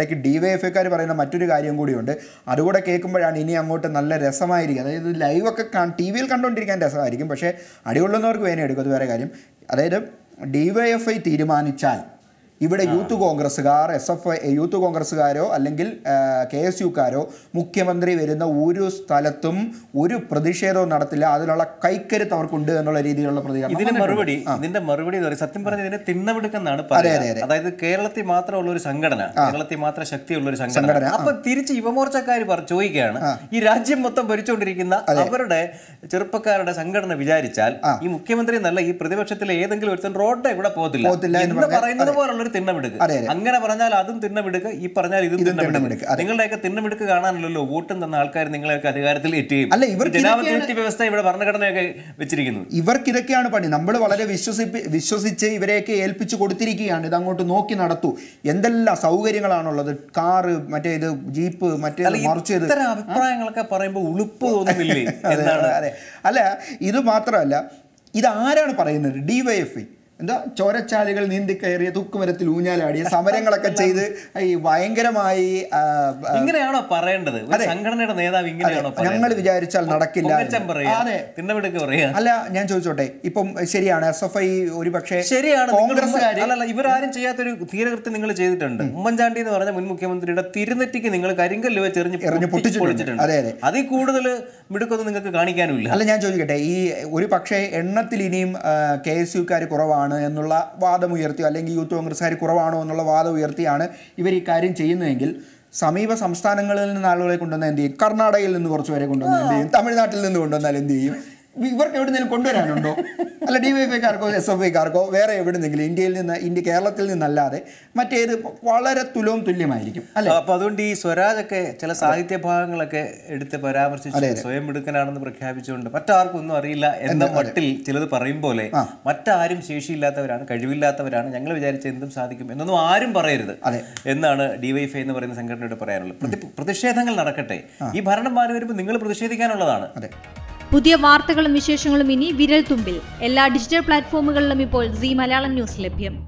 ഇടയ്ക്ക് D Y F ഐക്കാർ പറയുന്ന മറ്റൊരു കാര്യം കൂടിയുണ്ട് അതുകൂടെ കേൾക്കുമ്പോഴാണ് ഇനി അങ്ങോട്ട് നല്ല രസമായിരിക്കും അതായത് ലൈവൊക്കെ ടി വിയിൽ കണ്ടുകൊണ്ടിരിക്കാൻ രസമായിരിക്കും പക്ഷേ അടികൊള്ളുന്നവർക്ക് വേദന എടുക്കും അത് വേറെ കാര്യം അതായത് ഡി വൈ എഫ് ഐ തീരുമാനിച്ചാൽ ഇവിടെ യൂത്ത് കോൺഗ്രസ്സുകാർ എസ് എഫ് ഐ യൂത്ത് കോൺഗ്രസ്സുകാരോ അല്ലെങ്കിൽ കെ എസ് യുക്കാരോ മുഖ്യമന്ത്രി വരുന്ന ഒരു സ്ഥലത്തും ഒരു പ്രതിഷേധവും നടത്തില്ല അതിനുള്ള കൈക്കരുത്ത് അവർക്കുണ്ട് എന്നുള്ള രീതിയിലുള്ള പ്രതികരണം ഇതിന് വന്നിട്ടുണ്ട്. മറുപടി ഇതിന്റെ മറുപടി എന്ന് പറയും സത്യം പറഞ്ഞ ഇതിനെ തിണ്ണമെടുക്കെന്നാണ് അതെ, അതെ, പറയുന്നത് അതായത് കേരളത്തിൽ മാത്രമുള്ള ഒരു സംഘടന കേരളത്തിൽ മാത്രം ശക്തിയുള്ള ഒരു സംഘടന സംഘടന, ആ. അപ്പൊ തിരിച്ച് യുവമോർച്ചക്കാർ പറ ചോദിക്കുകയാണ് ഈ രാജ്യം മൊത്തം ഭരിച്ചുകൊണ്ടിരിക്കുന്ന അവരുടെ ചെറുപ്പക്കാരുടെ സംഘടന വിചാരിച്ചാൽ ഈ മുഖ്യമന്ത്രി എന്നല്ല ഈ പ്രതിപക്ഷത്തിലെ ഏതെങ്കിലും ഒരുത്തൻ റോഡെ കൂടെ പോകത്തില്ല പോകത്തില്ല എന്ന് എന്ന് പറഞ്ഞാൽ- പറയുന്നത് പോലുള്ള ഒരു തിണ്ണമെടുക്ക് അതെ, അതെ. അങ്ങനെ പറഞ്ഞാൽ അതും തിണ്ണമെടുക്ക് ഈ പറഞ്ഞാൽ ഇതും തിണ്ണമെടുക്ക്, തിണ്ണമെടുക്ക് അതെ. നിങ്ങളുടെയൊക്കെ തിണ്ണമെടുക്ക് കാണാനല്ലോ വോട്ടും തന്ന ആൾക്കാർ നിങ്ങളെയൊക്കെ അധികാരത്തിൽ എത്തുകയും അല്ല, ഇവർക്ക് ജനാധിപത്യ വ്യവസ്ഥ ഇവിടെ ഭരണഘടനയൊക്കെ വെച്ചിരിക്കുന്നത് ഇവർക്ക് ഇതൊക്കെയാണ് പണി നമ്മൾ വളരെ വിശ്വസിപ്പി വിശ്വസിച്ച് ഇവരെയൊക്കെ ഏൽപ്പിച്ച് കൊടുത്തിരിക്കുകയാണ് ഇത് അങ്ങോട്ട് നോക്കി നടത്തൂ എന്തെല്ലാം സൗകര്യങ്ങളാണുള്ളത് കാറ് മറ്റേ ഇത് ജീപ്പ് മറ്റേ അല്ല, മറിച്ചത് ഇത്തരം അഭിപ്രായങ്ങളൊക്കെ പറയുമ്പോൾ ഉളുപ്പ് തോന്നുന്നില്ലേ അതെ, എന്താണ് അതെ അല്ല ഇത് മാത്രമല്ല ഇത് ആരാണ് പറയുന്നത് ഡിവൈഎഫ്ഐ എന്താ ചോരച്ചാലുകൾ നീന്തി കയറിയ തൂക്കുമരത്തിൽ ഊഞ്ഞാലാടിയ സമരങ്ങളൊക്കെ ചെയ്ത് ഈ ഭയങ്കരമായി ആ, ആ, ഇങ്ങനെയാണോ പറയേണ്ടത് ഒരു അതെ. സംഘടനയുടെ നേതാവ് ഇങ്ങനെയാണോ ഞങ്ങൾ വിചാരിച്ചാൽ നടക്കില്ല പൊങ്ങച്ചം പറയാ അതെ തിണ്ണമെടുക്ക് പറയാ അല്ല ഞാൻ ചോദിച്ചോട്ടെ ഇപ്പം ശരിയാണ് എസ് എഫ് ഐ ഒരു പക്ഷേ ശരിയാണ് നിങ്ങൾ കോൺഗ്രസ്സുകാര് അല്ലല്ല ഇവരാരും ചെയ്യാത്തൊരു ധീരകൃത്യം നിങ്ങൾ ചെയ്തിട്ടുണ്ട് ഉമ്മൻചാണ്ടി എന്ന് പറഞ്ഞ മുൻ മുഖ്യമന്ത്രിയുടെ തിരുനെറ്റിക്ക് നിങ്ങൾ കരിങ്കല്ല് വെച്ച് എറിഞ്ഞ് എറിഞ്ഞ് പൊട്ടി- പൊട്ടിച്ചിട്ടുണ്ട്. പൊളിച്ചിട്ടുണ്ട് അതെ, അതെ. അതിൽ കൂടുതൽ മിടുക്കൊന്നും നിങ്ങൾക്ക് കാണിക്കാനുമില്ല അല്ല ഞാൻ ചോദിക്കട്ടെ ഈ ഒരു പക്ഷേ എണ്ണത്തിൽ ഇനിയും കെ എസ് യുക്കാർ കുറവാണ് എന്നുള്ള വാദം ഉയർത്തിയോ അല്ലെങ്കിൽ യൂത്ത് കോൺഗ്രസ്സുകാർ കുറവാണോ എന്നുള്ള വാദം ഉയർത്തിയാണ് ഇവർ ഈ കാര്യം ചെയ്യുന്നതെങ്കിൽ സമീപ സംസ്ഥാനങ്ങളിൽ നിന്ന് ആളുകളെ കൊണ്ടുവന്നാൽ എന്ത് ചെയ്യും കർണാടകയിൽ നിന്ന് കുറച്ച് പേരെ കൊണ്ടുവന്നാൽ എന്ത് ചെയ്യും തമിഴ്നാട്ടിൽ നിന്ന് കൊണ്ടുവന്നാൽ എന്ത് ചെയ്യും ഇവർക്ക് എവിടെന്നെങ്കിലും കൊണ്ടുവരാനുണ്ടോ അല്ല ഡി വൈ എഫ്ഐക്കാർക്കോ എസ് എഫ് ഐക്കാർക്കോ വേറെ എവിടെന്നെങ്കിലും ഇന്ത്യയിൽ നിന്ന് ഇന്ത്യ കേരളത്തിൽ നിന്നല്ലാതെ മറ്റേത് വളരെ തുലവും തുല്യമായിരിക്കും അല്ലെ അപ്പൊ അതുകൊണ്ട് ഈ സ്വരാജൊക്കെ ചില സാഹിത്യ ഭാഗങ്ങളൊക്കെ എടുത്ത് പരാമർശിച്ച് സ്വയം മിടുക്കനാണെന്ന് പ്രഖ്യാപിച്ചുകൊണ്ട് മറ്റാർക്കും ഒന്നും അറിയില്ല എന്ന മട്ടിൽ ചിലത് പറയും പോലെ മറ്റാരും ശേഷിയില്ലാത്തവരാണ് കഴിവില്ലാത്തവരാണ് ഞങ്ങൾ വിചാരിച്ച എന്തും സാധിക്കും എന്നൊന്നും ആരും പറയരുത് അതെ. എന്നാണ് ഡിവൈഫൈ എന്ന് പറയുന്ന സംഘടനയോട് പറയാനുള്ളത് പ്രതി- പ്രതിഷേധങ്ങൾ നടക്കട്ടെ ഈ ഭരണം മാറി വരുമ്പോൾ നിങ്ങൾ പ്രതിഷേധിക്കാനുള്ളതാണ് അതെ പുതിയ വാർത്തകളും വിശേഷങ്ങളും ഇനി വിരൽ തുമ്പിൽ എല്ലാ ഡിജിറ്റൽ പ്ലാറ്റ്ഫോമുകളിലും ഇപ്പോൾ സി മലയാളം ന്യൂസ് ലഭ്യം